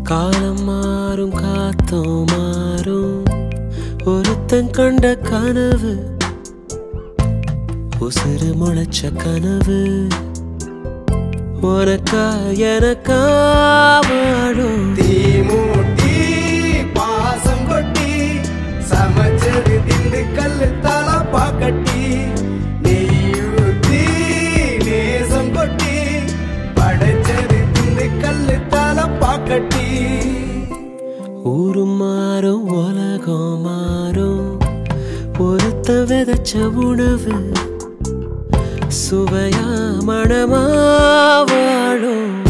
காலம் மாறும் காத்தம் மாறும் ஒருத்தன் கண்ட கனவு உசுறு முளைச்ச கனவு உனக்கா எனக்கா வாழும் தீ மூட்டி பாசம் கொட்டி சமைச்சது திண்டுக்கல் தலப்பா கட்டி நெய் ஊத்தி நேசம் கொட்டி படைச்சது திண்டுக்கல் தலப்பா கட்டி ஊரும் மாறும் உலகம் மாறும் ஒருத்த விதைச்ச உணவு சுவையா மணமா வாழும்